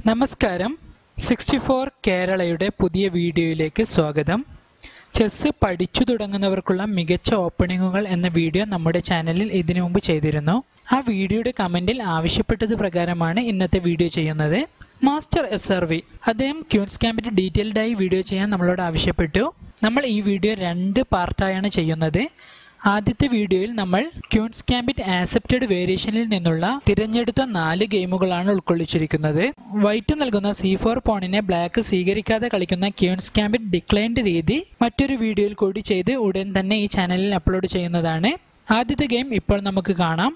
നമസ്കാരം sixty four കേരളയുടെ പുതിയ വീഡിയോയിലേക്ക് സ്വാഗതം ചെസ്സ് പഠിച്ചു തുടങ്ങുന്നവർക്കുള്ള മികച്ച ഓപ്പണിങ്ങുകൾ എന്ന വീഡിയോ നമ്മുടെ ചാനലിൽ ഇതിനു മുമ്പ് ചെയ്തിരുന്നു ആ വീഡിയോയുടെ കമന്റിൽ ആവശ്യപ്പെട്ടത് പ്രകാരമാണ് ഇന്നത്തെ വീഡിയോ ചെയ്യുന്നത് മാസ്റ്റർ എസ് ആർ വി അദ്ദേഹം ക്യൂൻസ് ക്യാമ്പിന്റെ ഡീറ്റെയിൽഡായി വീഡിയോ ചെയ്യാൻ നമ്മളോട് ആവശ്യപ്പെട്ടു നമ്മൾ ഈ വീഡിയോ രണ്ട് പാർട്ടായാണ് ചെയ്യുന്നത് ആദ്യത്തെ വീഡിയോയിൽ നമ്മൾ ക്യൂൻസ് ക്യാമ്പിറ്റ് ആക്സെപ്റ്റഡ് വേരിയേഷനിൽ നിന്നുള്ള തിരഞ്ഞെടുത്ത നാല് ഗെയിമുകളാണ് ഉൾക്കൊള്ളിച്ചിരിക്കുന്നത് വൈറ്റ് നൽകുന്ന സി ഫോർ പോണിനെ ബ്ലാക്ക് സ്വീകരിക്കാതെ കളിക്കുന്ന ക്യൂൻസ് ക്യാമ്പിറ്റ് ഡിക്ലൈൻഡ് രീതി മറ്റൊരു വീഡിയോയിൽ കൂടി ചെയ്ത് ഉടൻ തന്നെ ഈ ചാനലിൽ അപ്ലോഡ് ചെയ്യുന്നതാണ് ആദ്യത്തെ ഗെയിം ഇപ്പോൾ നമുക്ക് കാണാം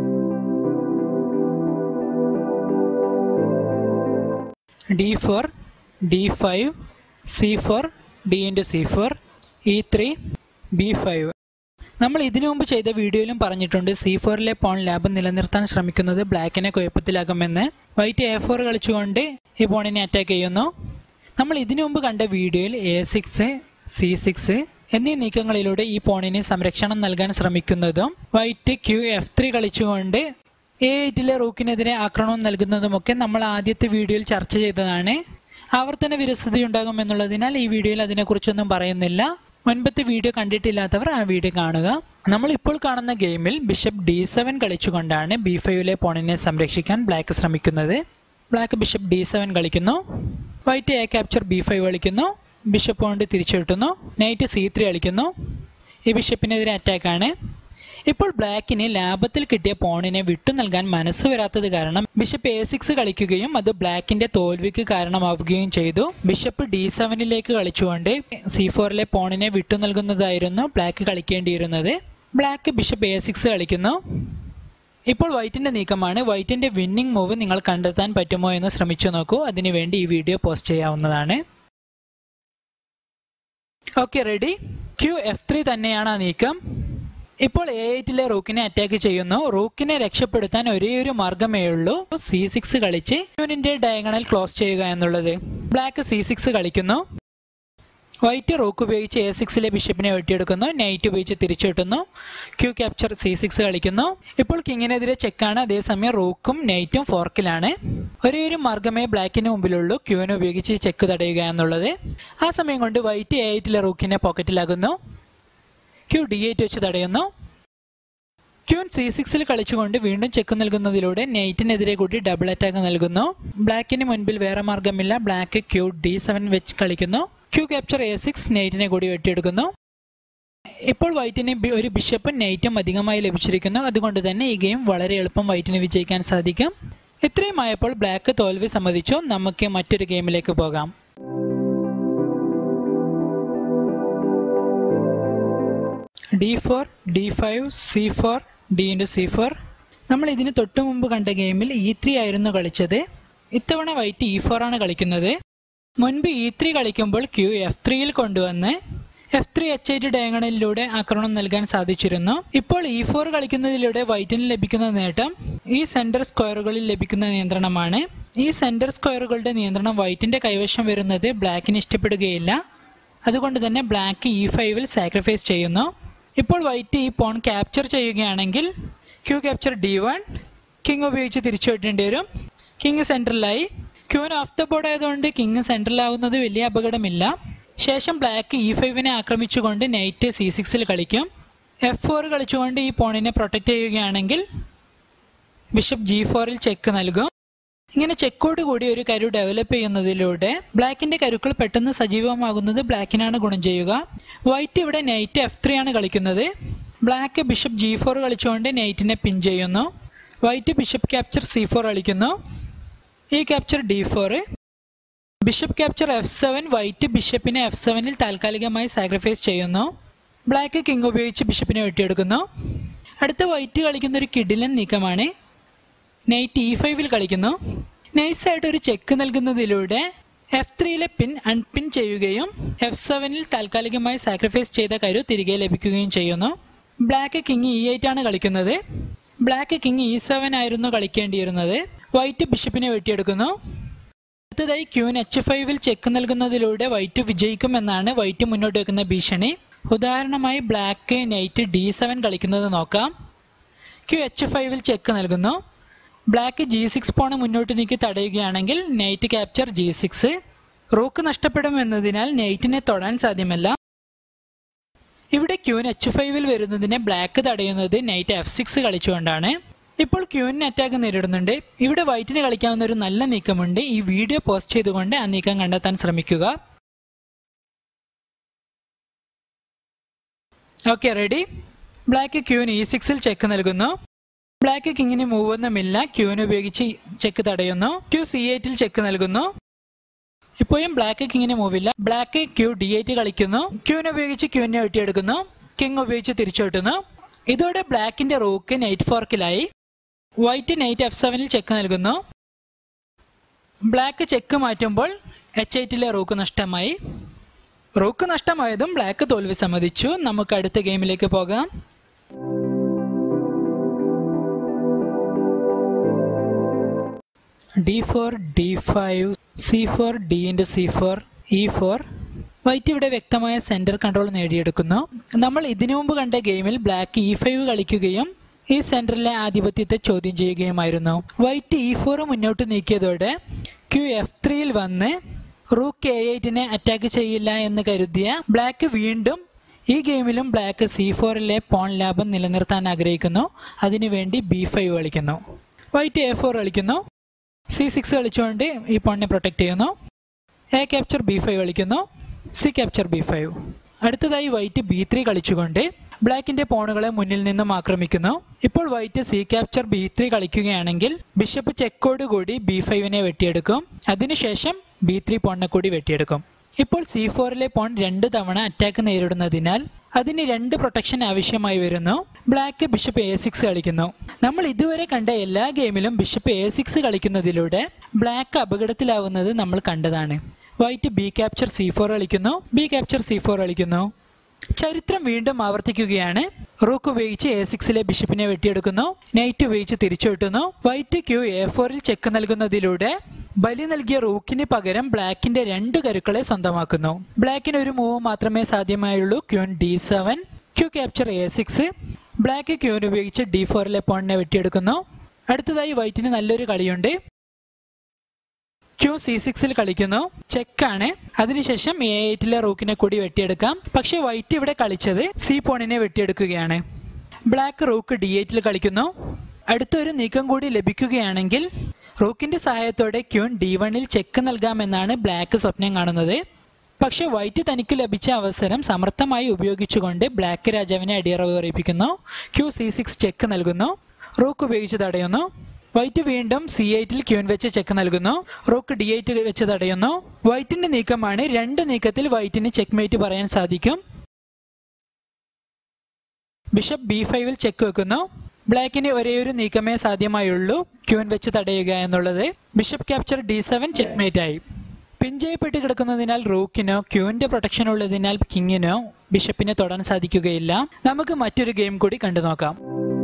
D four D five C four D into C four E three B five നമ്മൾ ഇതിനു മുമ്പ് ചെയ്ത വീഡിയോയിലും പറഞ്ഞിട്ടുണ്ട് സി ഫോറിലെ പോൺ ലാഭം നിലനിർത്താൻ ശ്രമിക്കുന്നത് ബ്ലാക്കിനെ കുഴപ്പത്തിലാകുമെന്ന് വൈറ്റ് എ ഫോർ കളിച്ചുകൊണ്ട് ഈ പോണിനെ അറ്റാക്ക് ചെയ്യുന്നു നമ്മൾ ഇതിനു മുമ്പ് കണ്ട വീഡിയോയിൽ എ സിക്സ് സി സിക്സ് എന്നീ നീക്കങ്ങളിലൂടെ ഈ പോണിന് സംരക്ഷണം നൽകാൻ ശ്രമിക്കുന്നതും വൈറ്റ് ക്യൂ എഫ് ത്രീ കളിച്ചുകൊണ്ട് എ എയ്റ്റിലെ റൂക്കിനെതിരെ ആക്രമണം നൽകുന്നതുമൊക്കെ നമ്മൾ ആദ്യത്തെ വീഡിയോയിൽ ചർച്ച ചെയ്തതാണ് ആവർത്തന വിരസതയുണ്ടാകും എന്നുള്ളതിനാൽ ഈ വീഡിയോയിൽ അതിനെക്കുറിച്ചൊന്നും പറയുന്നില്ല മുൻപത്തെ വീഡിയോ കണ്ടിട്ടില്ലാത്തവർ ആ വീഡിയോ കാണുക നമ്മൾ ഇപ്പോൾ കാണുന്ന ഗെയിമിൽ ബിഷപ്പ് ഡി സെവൻ കളിച്ചുകൊണ്ടാണ് ബി ഫൈവിലെ പോണിനെ സംരക്ഷിക്കാൻ ബ്ലാക്ക് ശ്രമിക്കുന്നത് ബ്ലാക്ക് ബിഷപ്പ് ഡി സെവൻ കളിക്കുന്നു white A capture B five കളിക്കുന്നു ബിഷപ്പ് കൊണ്ട് തിരിച്ചു കിട്ടുന്നു നൈറ്റ് സി ത്രീ കളിക്കുന്നു ഈ ബിഷപ്പിനെതിരെ അറ്റാക്കാണ് ഇപ്പോൾ ബ്ലാക്കിന് ലാഭത്തിൽ കിട്ടിയ പോണിനെ വിട്ടു നൽകാൻ മനസ്സ് വരാത്തത് കാരണം ബിഷപ്പ് എ സിക്സ് കളിക്കുകയും അത് ബ്ലാക്കിന്റെ തോൽവിക്ക് കാരണമാവുകയും ചെയ്തു ബിഷപ്പ് ഡി സെവനിലേക്ക് കളിച്ചുകൊണ്ട് സി ഫോറിലെ പോണിനെ വിട്ടു നൽകുന്നതായിരുന്നു ബ്ലാക്ക് കളിക്കേണ്ടിയിരുന്നത് ബ്ലാക്ക് ബിഷപ്പ് എ സിക്സ് കളിക്കുന്നു ഇപ്പോൾ വൈറ്റിന്റെ നീക്കമാണ് വൈറ്റിന്റെ വിന്നിംഗ് മൂവ് നിങ്ങൾ കണ്ടെത്താൻ പറ്റുമോ എന്ന് ശ്രമിച്ചു നോക്കൂ അതിനുവേണ്ടി ഈ വീഡിയോ പോസ്റ്റ് ചെയ്യാവുന്നതാണ് okay ready Q F three തന്നെയാണ് ആ നീക്കം ഇപ്പോൾ എ എയ്റ്റിലെ റൂക്കിനെ അറ്റാക്ക് ചെയ്യുന്നു റൂക്കിനെ രക്ഷപ്പെടുത്താൻ ഒരേ ഒരു മാർഗമേ ഉള്ളൂ സി സിക്സ് കളിച്ച് ക്യൂനിന്റെ ഡയഗണൽ ക്ലോസ് ചെയ്യുക എന്നുള്ളത് ബ്ലാക്ക് സി സിക്സ് കളിക്കുന്നു വൈറ്റ് റൂക്ക് ഉപയോഗിച്ച് എ സിക്സിലെ ബിഷപ്പിനെ വെട്ടിയെടുക്കുന്നു നൈറ്റ് ഉപയോഗിച്ച് തിരിച്ചു കിട്ടുന്നു ക്യൂ ക്യാപ്ചർ സി സിക്സ് കളിക്കുന്നു ഇപ്പോൾ കിങ്ങിനെതിരെ ചെക്കാണ് അതേസമയം റൂക്കും നൈറ്റും ഫോർക്കിലാണ് ഒരേ ഒരു മാർഗമേ ബ്ലാക്കിന് മുമ്പിലുള്ളൂ ക്യൂവിനെ ഉപയോഗിച്ച് ചെക്ക് തടയുക എന്നുള്ളത് ആ സമയം കൊണ്ട് വൈറ്റ് എ എയ്റ്റിലെ റൂക്കിനെ പോക്കറ്റിലാകുന്നു ക്യൂ ഡി എയ്റ്റ് വെച്ച് തടയുന്നു ക്യൂൻ സി സിക്സിൽ കളിച്ചുകൊണ്ട് വീണ്ടും ചെക്ക് നൽകുന്നതിലൂടെ നെയ്റ്റിനെതിരെ കൂടി ഡബിൾ അറ്റാക്ക് നൽകുന്നു ബ്ലാക്കിന് മുൻപിൽ വേറെ മാർഗമില്ല ബ്ലാക്ക് ക്യൂ ഡി സെവൻ വെച്ച് കളിക്കുന്നു ക്യൂ ക്യാപ്ചർ എ സിക്സ് നെയ്റ്റിനെ കൂടി വെട്ടിയെടുക്കുന്നു ഇപ്പോൾ വൈറ്റിന് ബി- ഒരു ബിഷപ്പും നെയ്റ്റും അധികമായി ലഭിച്ചിരിക്കുന്നു അതുകൊണ്ട് തന്നെ ഈ ഗെയിം വളരെ എളുപ്പം വൈറ്റിന് വിജയിക്കാൻ സാധിക്കും ഇത്രയും ആയപ്പോൾ ബ്ലാക്ക് തോൽവി സമ്മതിച്ചു നമുക്ക് മറ്റൊരു ഗെയിമിലേക്ക് പോകാം D four D five C four D into C four നമ്മൾ ഇതിന് തൊട്ടു മുമ്പ് കണ്ട ഗെയിമിൽ ഇ ത്രീ ആയിരുന്നു കളിച്ചത് ഇത്തവണ വൈറ്റ് ഇ ഫോർ ആണ് കളിക്കുന്നത് മുൻപ് ഇ ത്രീ കളിക്കുമ്പോൾ ക്യൂ എഫ് ത്രീയിൽ കൊണ്ടുവന്ന് എഫ് ത്രീ എച്ച് എയ്റ്റ് ഡയഗണലിലൂടെ ആക്രമണം നൽകാൻ സാധിച്ചിരുന്നു ഇപ്പോൾ ഇ ഫോർ കളിക്കുന്നതിലൂടെ വൈറ്റിന് ലഭിക്കുന്ന നേട്ടം ഈ സെന്റർ സ്ക്വയറുകളിൽ ലഭിക്കുന്ന നിയന്ത്രണമാണ് ഈ സെന്റർ സ്ക്വയറുകളുടെ നിയന്ത്രണം വൈറ്റിന്റെ കൈവശം വരുന്നത് ബ്ലാക്കിന് ഇഷ്ടപ്പെടുകയില്ല അതുകൊണ്ട് തന്നെ ബ്ലാക്ക് ഇ ഫൈവിൽ സാക്രിഫൈസ് ചെയ്യുന്നു ഇപ്പോൾ വൈറ്റ് ഈ പോൺ ക്യാപ്ചർ ചെയ്യുകയാണെങ്കിൽ Q capture D one king ഉപയോഗിച്ച് തിരിച്ചു വിട്ടേണ്ടി വരും കിങ് സെൻട്രലായി ക്യൂൻ ഓഫ് ദ ബോർഡ് ആയതുകൊണ്ട് കിങ് സെൻട്രലാവുന്നത് വലിയ അപകടമില്ല ശേഷം ബ്ലാക്ക് ഇ ഫൈവിനെ ആക്രമിച്ചുകൊണ്ട് നൈറ്റ് സി സിക്സിൽ കളിക്കും എഫ് ഫോർ കളിച്ചുകൊണ്ട് ഈ പോണിനെ പ്രൊട്ടക്റ്റ് ചെയ്യുകയാണെങ്കിൽ ബിഷപ്പ് ജി ഫോറിൽ ചെക്ക് നൽകും ഇങ്ങനെ ചെക്കോട് കൂടി ഒരു കരു ഡെവലപ്പ് ചെയ്യുന്നതിലൂടെ ബ്ലാക്കിന്റെ കരുക്കൾ പെട്ടെന്ന് സജീവമാകുന്നത് ബ്ലാക്കിനാണ് ഗുണം ചെയ്യുക വൈറ്റ് ഇവിടെ നൈറ്റ് എഫ് ത്രീ ആണ് കളിക്കുന്നത് ബ്ലാക്ക് ബിഷപ്പ് ജി ഫോർ കളിച്ചുകൊണ്ട് നൈറ്റിനെ പിൻ ചെയ്യുന്നു white bishop capture C four കളിക്കുന്നു E capture D four bishop capture F seven white ബിഷപ്പിനെ എഫ് സെവനിൽ താൽക്കാലികമായി സാക്രിഫൈസ് ചെയ്യുന്നു ബ്ലാക്ക് കിങ് ഉപയോഗിച്ച് ബിഷപ്പിനെ വെട്ടിയെടുക്കുന്നു അടുത്ത വൈറ്റ് കളിക്കുന്ന ഒരു കിഡിലൻ നീക്കമാണ് നൈറ്റ് ഇ ഫൈവിൽ കളിക്കുന്നു നൈസായിട്ട് ഒരു ചെക്ക് നൽകുന്നതിലൂടെ എഫ് ത്രീയിലെ പിൻ അൺപിൻ ചെയ്യുകയും എഫ് സെവനിൽ താൽക്കാലികമായി സാക്രിഫൈസ് ചെയ്ത കരു തിരികെ ലഭിക്കുകയും ചെയ്യുന്നു ബ്ലാക്ക് കിങ് ഇ എയ്റ്റ് ആണ് കളിക്കുന്നത് ബ്ലാക്ക് കിങ് ഇ സെവൻ ആയിരുന്നു കളിക്കേണ്ടിയിരുന്നത് വൈറ്റ് ബിഷപ്പിനെ വെട്ടിയെടുക്കുന്നു അടുത്തതായി ക്യൂൻ എച്ച് ഫൈവിൽ ചെക്ക് നൽകുന്നതിലൂടെ വൈറ്റ് വിജയിക്കുമെന്നാണ് വൈറ്റ് മുന്നോട്ട് വെക്കുന്ന ഭീഷണി ഉദാഹരണമായി ബ്ലാക്ക് നൈറ്റ് ഡി സെവൻ കളിക്കുന്നത് നോക്കാം ക്യൂ എച്ച് ഫൈവിൽ ചെക്ക് നൽകുന്നു ബ്ലാക്ക് ജി സിക്സ് പോണ് മുന്നോട്ട് നീക്കി തടയുകയാണെങ്കിൽ knight capture G six rook നഷ്ടപ്പെടും എന്നതിനാൽ നൈറ്റിനെ തൊടാൻ സാധ്യമല്ല ഇവിടെ ക്യൂൻ എച്ച് ഫൈവിൽ വരുന്നതിനെ ബ്ലാക്ക് തടയുന്നത് നൈറ്റ് എഫ് സിക്സ് കളിച്ചുകൊണ്ടാണ് ഇപ്പോൾ ക്യൂവിന് അറ്റാക്ക് നേരിടുന്നുണ്ട് ഇവിടെ വൈറ്റിന് കളിക്കാവുന്ന ഒരു നല്ല നീക്കമുണ്ട് ഈ വീഡിയോ പോസ്റ്റ് ചെയ്തുകൊണ്ട് ആ നീക്കം കണ്ടെത്താൻ ശ്രമിക്കുക okay ready black queen E സിക്സിൽ ചെക്ക് നൽകുന്നു ബ്ലാക്ക് കിങ്ങിന് മൂവ് ഒന്നുമില്ല ക്യൂന് ഉപയോഗിച്ച് ചെക്ക് തടയുന്നു ക്യൂ സി എയ്റ്റിൽ ചെക്ക് നൽകുന്നു ഇപ്പോഴും ബ്ലാക്ക് കിങ്ങിന് മൂവില്ല ബ്ലാക്ക് ക്യൂ ഡി എയ്റ്റ് കളിക്കുന്നു ക്യൂവിനെ ഉപയോഗിച്ച് ക്യൂവിനെ വെട്ടിയെടുക്കുന്നു കിങ് ഉപയോഗിച്ച് തിരിച്ചു വെട്ടുന്നു ഇതോടെ ബ്ലാക്കിന്റെ റൂക്ക് നൈറ്റ് ഫോർക്കിലായി വൈറ്റ് നൈറ്റ് എഫ് സെവനിൽ ചെക്ക് നൽകുന്നു ബ്ലാക്ക് ചെക്ക് മാറ്റുമ്പോൾ എച്ച് എയ്റ്റിലെ റൂക്ക് നഷ്ടമായി റൂക്ക് നഷ്ടമായതും ബ്ലാക്ക് തോൽവി സമ്മതിച്ചു നമുക്ക് അടുത്ത ഗെയിമിലേക്ക് പോകാം D four D five C four D into C four E four white ഇവിടെ വ്യക്തമായ സെന്റർ കൺട്രോൾ നേടിയെടുക്കുന്നു നമ്മൾ ഇതിനു മുമ്പ് കണ്ട ഗെയിമിൽ ബ്ലാക്ക് ഇ ഫൈവ് കളിക്കുകയും ഈ സെന്ററിലെ ആധിപത്യത്തെ ചോദ്യം ചെയ്യുകയുമായിരുന്നു വൈറ്റ് ഇ ഫോർ മുന്നോട്ട് നീക്കിയതോടെ ക്യു എഫ് ത്രീയിൽ വന്ന് റൂക്ക് എ എയ്റ്റിനെ അറ്റാക്ക് ചെയ്യില്ല എന്ന് കരുതിയ ബ്ലാക്ക് വീണ്ടും ഈ ഗെയിമിലും ബ്ലാക്ക് സി ഫോറിലെ പോൺ ലാഭം നിലനിർത്താൻ ആഗ്രഹിക്കുന്നു അതിനുവേണ്ടി ബി ഫൈവ് കളിക്കുന്നു വൈറ്റ് എ ഫോർ കളിക്കുന്നു സി സിക്സ് കളിച്ചുകൊണ്ട് ഈ പോണിനെ പ്രൊട്ടക്ട് ചെയ്യുന്നു എ ക്യാപ്ചർ ബി ഫൈവ് കളിക്കുന്നു സി ക്യാപ്ചർ ബി ഫൈവ് അടുത്തതായി വൈറ്റ് ബി ത്രീ കളിച്ചുകൊണ്ട് ബ്ലാക്കിന്റെ പോണുകളെ മുന്നിൽ നിന്നും ആക്രമിക്കുന്നു ഇപ്പോൾ white C capture B three കളിക്കുകയാണെങ്കിൽ ബിഷപ്പ് ചെക്കോട് കൂടി ബി ഫൈവിനെ വെട്ടിയെടുക്കും അതിനുശേഷം ബി ത്രീ പോണിനെ കൂടി വെട്ടിയെടുക്കും ഇപ്പോൾ സി ഫോറിലെ പോൺ രണ്ട് തവണ അറ്റാക്ക് നേരിടുന്നതിനാൽ അതിന് രണ്ട് പ്രൊട്ടക്ഷൻ ആവശ്യമായി വരുന്നു ബ്ലാക്ക് ബിഷപ്പ് എ സിക്സ് കളിക്കുന്നു നമ്മൾ ഇതുവരെ കണ്ട എല്ലാ ഗെയിമിലും ബിഷപ്പ് എ സിക്സ് കളിക്കുന്നതിലൂടെ ബ്ലാക്ക് അപകടത്തിലാവുന്നത് നമ്മൾ കണ്ടതാണ് white B capture C four കളിക്കുന്നു ബി ക്യാപ്ചർ സി ഫോർ കളിക്കുന്നു ചരിത്രം വീണ്ടും ആവർത്തിക്കുകയാണ് റൂക്ക് ഉപയോഗിച്ച് എ സിക്സിലെ ബിഷപ്പിനെ വെട്ടിയെടുക്കുന്നു നൈറ്റ് ഉപയോഗിച്ച് തിരിച്ചു വെട്ടുന്നു വൈറ്റ് ക്യൂ എ ഫോറിൽ ചെക്ക് നൽകുന്നതിലൂടെ ബലി നൽകിയ റൂക്കിന് പകരം ബ്ലാക്കിന്റെ രണ്ട് കരുക്കളെ സ്വന്തമാക്കുന്നു ബ്ലാക്കിന് ഒരു മൂവ് മാത്രമേ സാധ്യമായുള്ളൂ queen D seven Q capture A six black queen ഉപയോഗിച്ച് ഡി ഫോറിലെ പോണിനെ വെട്ടിയെടുക്കുന്നു അടുത്തതായി വൈറ്റിന് നല്ലൊരു കളിയുണ്ട് ക്യൂ സി സിക്സിൽ കളിക്കുന്നു ചെക്കാണ് അതിനുശേഷം എ എയ്റ്റിലെ റൂക്കിനെ കൂടി വെട്ടിയെടുക്കാം പക്ഷെ വൈറ്റ് ഇവിടെ കളിച്ചത് സി പോണിനെ വെട്ടിയെടുക്കുകയാണ് ബ്ലാക്ക് റൂക്ക് ഡി എയ്റ്റിൽ കളിക്കുന്നു അടുത്തൊരു നീക്കം കൂടി ലഭിക്കുകയാണെങ്കിൽ റൂക്കിന്റെ സഹായത്തോടെ ക്യൂൺ ഡി വണ്ണിൽ ചെക്ക് നൽകാമെന്നാണ് ബ്ലാക്ക് സ്വപ്നം കാണുന്നത് പക്ഷെ വൈറ്റ് തനിക്ക് ലഭിച്ച അവസരം സമർത്ഥമായി ഉപയോഗിച്ചുകൊണ്ട് ബ്ലാക്ക് രാജാവിനെ അടിയറവ് പറയിപ്പിക്കുന്നു ക്യൂ സി സിക്സ് ചെക്ക് നൽകുന്നു റൂക്ക് ഉപയോഗിച്ച് തടയുന്നു വൈറ്റ് വീണ്ടും സി എയ്റ്റിൽ ക്യൂൻ വെച്ച് ചെക്ക് നൽകുന്നു റൂക്ക് ഡി എയ്റ്റ് വെച്ച് തടയുന്നു വൈറ്റിന്റെ നീക്കമാണ് രണ്ട് നീക്കത്തിൽ വൈറ്റിന് ചെക്ക് പറയാൻ സാധിക്കും ബിഷപ്പ് ബി ഫൈവിൽ ചെക്ക് വെക്കുന്നു ബ്ലാക്കിന് ഒരേ ഒരു നീക്കമേ സാധ്യമായുള്ളൂ ക്യൂൻ വെച്ച് തടയുക എന്നുള്ളത് bishop capture D seven checkmate ആയി പിൻ ചെയ്യപ്പെട്ട് കിടക്കുന്നതിനാൽ റൂക്കിനോ ക്യൂവിന്റെ പ്രൊട്ടക്ഷൻ ഉള്ളതിനാൽ കിങ്ങിനോ ബിഷപ്പിനെ തൊടാൻ സാധിക്കുകയില്ല നമുക്ക് മറ്റൊരു ഗെയിം കൂടി കണ്ടു നോക്കാം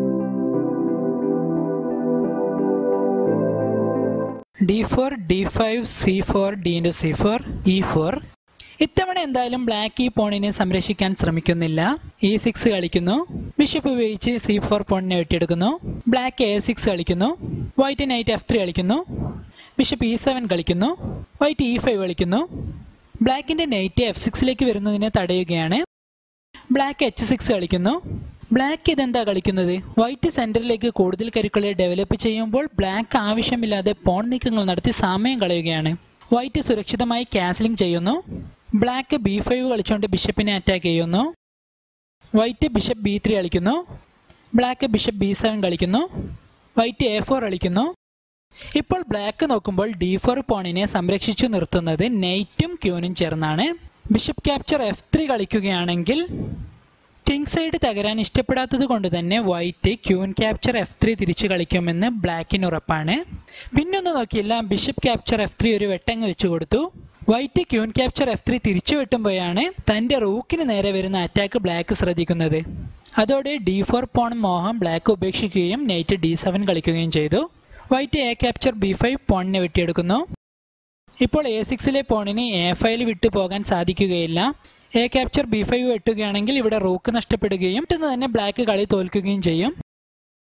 D four D five C four D into C four E four ഇത്തവണ എന്തായാലും ബ്ലാക്ക് ഈ പോണിനെ സംരക്ഷിക്കാൻ ശ്രമിക്കുന്നില്ല ഇ സിക്സ് കളിക്കുന്നു ബിഷപ്പ് ഉപയോഗിച്ച് സി ഫോർ പോണിനെ വെട്ടിയെടുക്കുന്നു ബ്ലാക്ക് എ സിക്സ് കളിക്കുന്നു വൈറ്റ് നൈറ്റ് എഫ് ത്രീ കളിക്കുന്നു ബിഷപ്പ് ഇ സെവൻ കളിക്കുന്നു വൈറ്റ് ഇ ഫൈവ് കളിക്കുന്നു ബ്ലാക്കിന്റെ നൈറ്റ് എഫ് സിക്സിലേക്ക് വരുന്നതിനെ തടയുകയാണ് ബ്ലാക്ക് എച്ച് സിക്സ് കളിക്കുന്നു ബ്ലാക്ക് ഇതെന്താ കളിക്കുന്നത് വൈറ്റ് സെന്ററിലേക്ക് കൂടുതൽ കരുക്കളെ ഡെവലപ്പ് ചെയ്യുമ്പോൾ ബ്ലാക്ക് ആവശ്യമില്ലാതെ പോൺ നീക്കങ്ങൾ നടത്തി സമയം കളയുകയാണ് വൈറ്റ് സുരക്ഷിതമായി കാൻസലിംഗ് ചെയ്യുന്നു ബ്ലാക്ക് ബി ഫൈവ് കളിച്ചുകൊണ്ട് ബിഷപ്പിനെ അറ്റാക്ക് ചെയ്യുന്നു വൈറ്റ് ബിഷപ്പ് ബി ത്രീ കളിക്കുന്നു ബ്ലാക്ക് ബിഷപ്പ് ബി സെവൻ കളിക്കുന്നു വൈറ്റ് എ ഫോർ കളിക്കുന്നു ഇപ്പോൾ ബ്ലാക്ക് നോക്കുമ്പോൾ ഡി ഫോർ പോണിനെ സംരക്ഷിച്ചു നിർത്തുന്നത് നൈറ്റും ക്യൂനും ചേർന്നാണ് ബിഷപ്പ് ക്യാപ്ചർ എഫ് ത്രീ കളിക്കുകയാണെങ്കിൽ കിങ് സൈഡ് തകരാൻ ഇഷ്ടപ്പെടാത്തത് കൊണ്ട് തന്നെ white queen capture F three തിരിച്ചു കളിക്കുമെന്ന് ബ്ലാക്കിന് ഉറപ്പാണ് പിന്നൊന്നും നോക്കിയില്ല ബിഷപ്പ് ക്യാപ്ചർ എഫ് ത്രീ ഒരു വെട്ടങ്ങ് വെച്ചു കൊടുത്തു white queen capture F three തിരിച്ചു വെട്ടുമ്പോഴാണ് തന്റെ റൂക്കിന് നേരെ വരുന്ന അറ്റാക്ക് ബ്ലാക്ക് ശ്രദ്ധിക്കുന്നത് അതോടെ ഡി ഫോർ പോൺ മോഹം ബ്ലാക്ക് ഉപേക്ഷിക്കുകയും നൈറ്റ് ഡി സെവൻ കളിക്കുകയും ചെയ്തു white A capture B five പോണിനെ വെട്ടിയെടുക്കുന്നു ഇപ്പോൾ എ സിക്സിലെ പോണിന് എ ഫൈവിൽ വിട്ടു പോകാൻ സാധിക്കുകയില്ല എ ക്യാപ്ചർ ബി ഫൈവ് വെട്ടുകയാണെങ്കിൽ ഇവിടെ റൂക്ക് നഷ്ടപ്പെടുകയും പെട്ടെന്ന് തന്നെ ബ്ലാക്ക് കളി തോൽക്കുകയും ചെയ്യും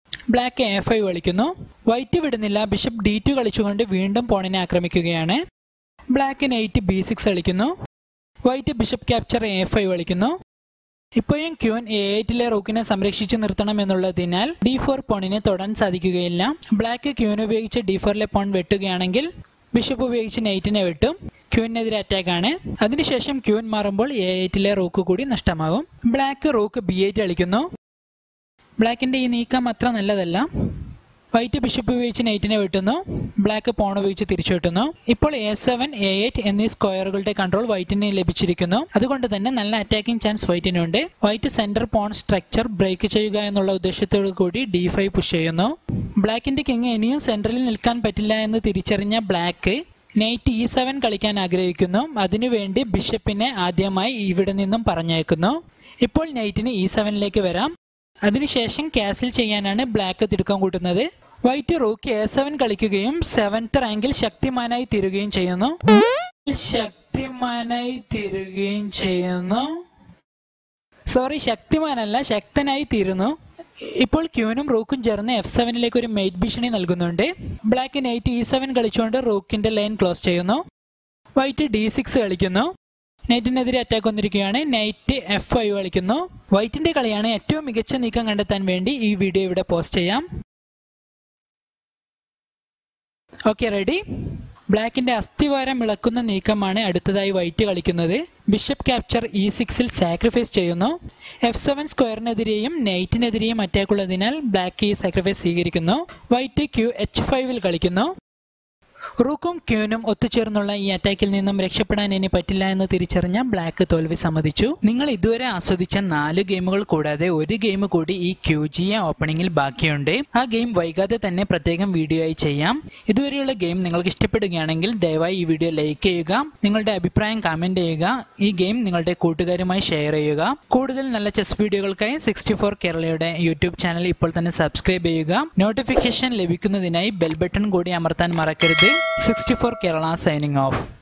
ബ്ലാക്ക് എ ഫൈവ് കളിക്കുന്നു വൈറ്റ് വിടുന്നില്ല ബിഷപ്പ് ഡി ടു കളിച്ചുകൊണ്ട് വീണ്ടും പോണിനെ ആക്രമിക്കുകയാണ് ബ്ലാക്ക് നൈറ്റ് ബി സിക്സ് കളിക്കുന്നു white bishop capture A five കളിക്കുന്നു ഇപ്പോഴും ക്യൂൻ എ എയ്റ്റിലെ റൂക്കിനെ സംരക്ഷിച്ചു നിർത്തണം എന്നുള്ളതിനാൽ ഡി ഫോർ പോണിനെ തൊടാൻ സാധിക്കുകയില്ല ബ്ലാക്ക് ക്യൂൻ ഉപയോഗിച്ച് ഡി ഫോറിലെ പോൺ വെട്ടുകയാണെങ്കിൽ ബിഷപ്പ് ഉപയോഗിച്ച് നൈറ്റിനെ വെട്ടും ക്യൂവിനെതിരെ അറ്റാക്ക് ആണ് അതിനുശേഷം ക്യൂൻ മാറുമ്പോൾ എ എയ്റ്റിലെ റൂക്ക് കൂടി നഷ്ടമാകും ബ്ലാക്ക് റൂക്ക് ബി എയ്റ്റ് കളിക്കുന്നു ബ്ലാക്കിന്റെ ഈ നീക്കം അത്ര നല്ലതല്ല വൈറ്റ് ബിഷപ്പ് ഉപയോഗിച്ച് നൈറ്റിനെ വെട്ടുന്നു ബ്ലാക്ക് പോൺ ഉപയോഗിച്ച് തിരിച്ചു വെട്ടുന്നു ഇപ്പോൾ എ സെവൻ എ എയ്റ്റ് എന്നീ സ്ക്വയറുകളുടെ കൺട്രോൾ വൈറ്റിന് ലഭിച്ചിരിക്കുന്നു അതുകൊണ്ട് തന്നെ നല്ല അറ്റാക്കിംഗ് ചാൻസ് വൈറ്റിനുണ്ട് white centre pawn structure break ചെയ്യുക എന്നുള്ള ഉദ്ദേശത്തോടു കൂടി ഡി ഫൈവ് പുഷ് ചെയ്യുന്നു ബ്ലാക്കിന്റെ കിങ് ഇനിയും സെന്ററിൽ നിൽക്കാൻ പറ്റില്ല എന്ന് തിരിച്ചറിഞ്ഞ ബ്ലാക്ക് നൈറ്റ് ഇ സെവൻ കളിക്കാൻ ആഗ്രഹിക്കുന്നു അതിനുവേണ്ടി ബിഷപ്പിനെ ആദ്യമായി ഇവിടെ നിന്നും പറഞ്ഞേക്കുന്നു ഇപ്പോൾ നൈറ്റിന് ഇ സെവനിലേക്ക് വരാം അതിനുശേഷം ക്യാസിൽ ചെയ്യാനാണ് ബ്ലാക്ക് തിടുക്കം കൂട്ടുന്നത് വൈറ്റ് റൂക്ക് എ സെവൻ കളിക്കുകയും സെവൻത്ത് റാങ്കിൽ ശക്തിമാനായി തീരുകയും ചെയ്യുന്നു ശക്തിമാനായി തീരുകയും ചെയ്യുന്നു സോറി ശക്തിമാനല്ല ശക്തനായി തീരുന്നു ഇപ്പോൾ ക്യൂനും റൂക്കും ചേർന്ന് എഫ് സെവനിലേക്ക് ഒരു മെയ്റ്റ് ഭീഷണി നൽകുന്നുണ്ട് ബ്ലാക്ക് നൈറ്റ് ഇ സെവൻ കളിച്ചുകൊണ്ട് റൂക്കിന്റെ ലൈൻ ക്ലോസ് ചെയ്യുന്നു വൈറ്റ് ഡി സിക്സ് കളിക്കുന്നു നൈറ്റിനെതിരെ അറ്റാക്ക് വന്നിരിക്കുകയാണ് നൈറ്റ് എഫ് ഫൈവ് കളിക്കുന്നു വൈറ്റിന്റെ കളിയാണ് ഏറ്റവും മികച്ച നീക്കം കണ്ടെത്താൻ വേണ്ടി ഈ വീഡിയോ ഇവിടെ പോസ്റ്റ് ചെയ്യാം ഓക്കെ റെഡി ബ്ലാക്കിന്റെ അസ്ഥിവാരം ഇളക്കുന്ന നീക്കമാണ് അടുത്തതായി വൈറ്റ് കളിക്കുന്നത് ബിഷപ്പ് ക്യാപ്ചർ ഇ സിക്സിൽ സാക്രിഫൈസ് ചെയ്യുന്നു എഫ് സെവൻ സ്ക്വയറിനെതിരെയും നൈറ്റിനെതിരെയും അറ്റാക്ക് ഉള്ളതിനാൽ ബ്ലാക്ക് ഈ സാക്രിഫൈസ് സ്വീകരിക്കുന്നു വൈറ്റ് ക്യൂ എച്ച് ഫൈവിൽ കളിക്കുന്നു റൂക്കും ക്യൂനും ഒത്തുചേർന്നുള്ള ഈ അറ്റാക്കിൽ നിന്നും രക്ഷപ്പെടാൻ ഇനി പറ്റില്ല എന്ന് തിരിച്ചറിഞ്ഞ ബ്ലാക്ക് തോൽവി സമ്മതിച്ചു നിങ്ങൾ ഇതുവരെ ആസ്വദിച്ച നാല് ഗെയിമുകൾ കൂടാതെ ഒരു ഗെയിം കൂടി ഈ ക്യൂ ജി എ ഓപ്പണിംഗിൽ ബാക്കിയുണ്ട് ആ ഗെയിം വൈകാതെ തന്നെ പ്രത്യേകം വീഡിയോ ആയി ചെയ്യാം ഇതുവരെയുള്ള ഗെയിം നിങ്ങൾക്ക് ഇഷ്ടപ്പെടുകയാണെങ്കിൽ ദയവായി ഈ വീഡിയോ ലൈക്ക് ചെയ്യുക നിങ്ങളുടെ അഭിപ്രായം കമന്റ് ചെയ്യുക ഈ ഗെയിം നിങ്ങളുടെ കൂട്ടുകാരുമായി ഷെയർ ചെയ്യുക കൂടുതൽ നല്ല ചെസ് വീഡിയോകൾക്കായി സിക്സ്റ്റി ഫോർ കേരളയുടെ യൂട്യൂബ് ചാനൽ ഇപ്പോൾ തന്നെ സബ്സ്ക്രൈബ് ചെയ്യുക നോട്ടിഫിക്കേഷൻ ലഭിക്കുന്നതിനായി ബെൽ ബട്ടൺ കൂടി അമർത്താൻ മറക്കരുത് sixty four Kerala signing of